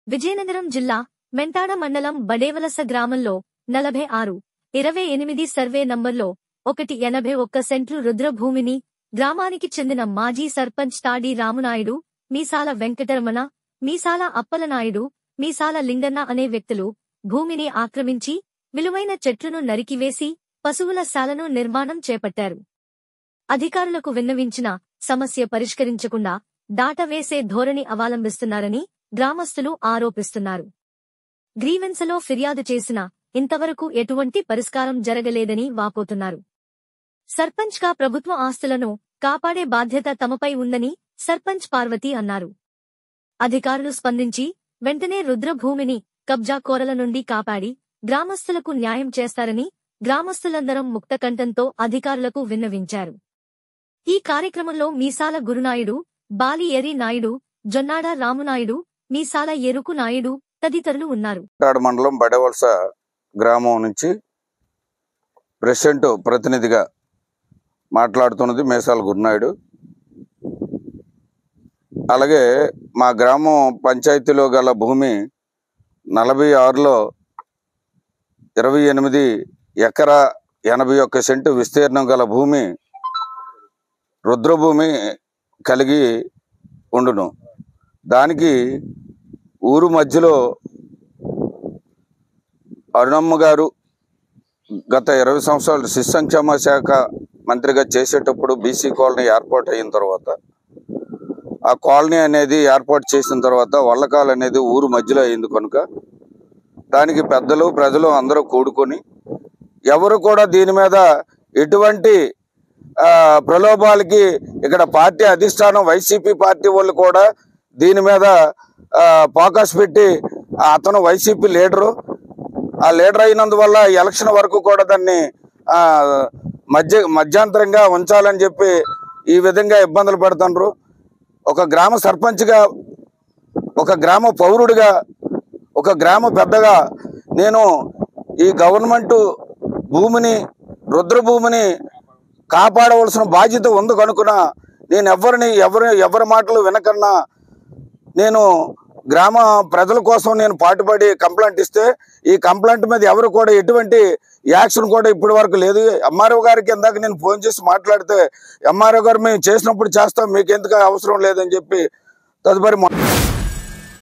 విజయనగరం జిల్లా మెంటాడ మండలం బడేవలస గ్రామంలో నలభై ఆరు ఇరవై ఎనిమిది సర్వే నంబర్లో ఒకటి ఎనభై ఒక్క సెంట్లు రుద్రభూమిని గ్రామానికి చెందిన మాజీ సర్పంచ్ తాడి రామునాయుడు మీసాల వెంకటరమణ మీసాల అప్పలనాయుడు మీసాల లింగన్న అనే వ్యక్తులు భూమిని ఆక్రమించి విలువైన చెట్లను నరికివేసి పశువుల శాలను నిర్మాణం చేపట్టారు అధికారులకు విన్నవించిన సమస్య పరిష్కరించకుండా దాటవేసే ధోరణి అవలంబిస్తున్నారని గ్రామస్తులు ఆరోపిస్తున్నారు గ్రీవెన్సలో ఫిర్యాదు చేసినా ఇంతవరకు ఎటువంటి పరిష్కారం జరగలేదని వాపోతున్నారు సర్పంచ్గా ప్రభుత్వ ఆస్తులను కాపాడే బాధ్యత తమపై ఉందని సర్పంచ్ పార్వతి అన్నారు అధికారులు స్పందించి వెంటనే రుద్రభూమిని కబ్జా కోరల నుండి కాపాడి గ్రామస్తులకు న్యాయం చేస్తారని గ్రామస్తులందరం ముక్తకంఠంతో అధికారులకు విన్నవించారు ఈ కార్యక్రమంలో మీసాల గురునాయుడు బాలి ఎరి నాయుడు జొన్నాడ రామునాయుడు మీసాల ఎరుకు నాయుడు తదితరులు ఉన్నారు తాడు మండలం బడవలస గ్రామం నుంచి ప్రెసిడెంట్ ప్రతినిధిగా మాట్లాడుతున్నది మేసాల గురునాయుడు అలాగే మా గ్రామం పంచాయతీలో గల భూమి నలభై ఆరులో ఇరవై ఎనిమిది ఎకరా ఎనభై ఒక్క సెంటు విస్తీర్ణం గల భూమి రుద్రభూమి కలిగి ఉండును దానికి ఊరు మధ్యలో అరుణమ్మ గారు గత ఇరవై సంవత్సరాలు శిశు సంక్షేమ శాఖ మంత్రిగా చేసేటప్పుడు బీసీ కాలనీ ఏర్పాటు అయిన తర్వాత ఆ కాలనీ అనేది ఏర్పాటు చేసిన తర్వాత వల్లకాలు అనేది ఊరు మధ్యలో అయింది కనుక దానికి పెద్దలు ప్రజలు అందరూ కూడుకొని ఎవరు కూడా దీని మీద ఎటువంటి ఆ, ప్రలోభాలకి ఇక్కడ పార్టీ అధిష్టానం వైసీపీ పార్టీ వాళ్ళు కూడా దీని మీద ఆ, ఫోకస్ పెట్టి ఆ అతను వైసీపీ లీడరు ఆ లీడర్ అయినందువల్ల ఎలక్షన్ వరకు కూడా దాన్ని ఆ, మధ్య మధ్యాంతరంగా ఉంచాలని చెప్పి ఈ విధంగా ఇబ్బందులు పెడుతుండ్రు ఒక గ్రామ సర్పంచ్గా ఒక గ్రామ పౌరుడిగా ఒక గ్రామ పెద్దగా నేను ఈ గవర్నమెంట్ భూమిని రుద్ర భూమిని కాపాడవలసిన బాధ్యత ఉంది కనుక నేను ఎవరిని ఎవరి ఎవరి మాటలు వినకన్నా నేను గ్రామ ప్రజల కోసం నేను పాటుపడి కంప్లైంట్ ఇస్తే ఈ కంప్లైంట్ మీద ఎవరు కూడా ఎటువంటి యాక్షన్ కూడా ఇప్పటి వరకు లేదు ఎంఆర్ఓ గారికి ఇందాక నేను ఫోన్ చేసి మాట్లాడితే ఎంఆర్ఓ గారు మేము చేసినప్పుడు చేస్తాం మీకు ఎందుకు అవసరం లేదని చెప్పి తదుపరి మా-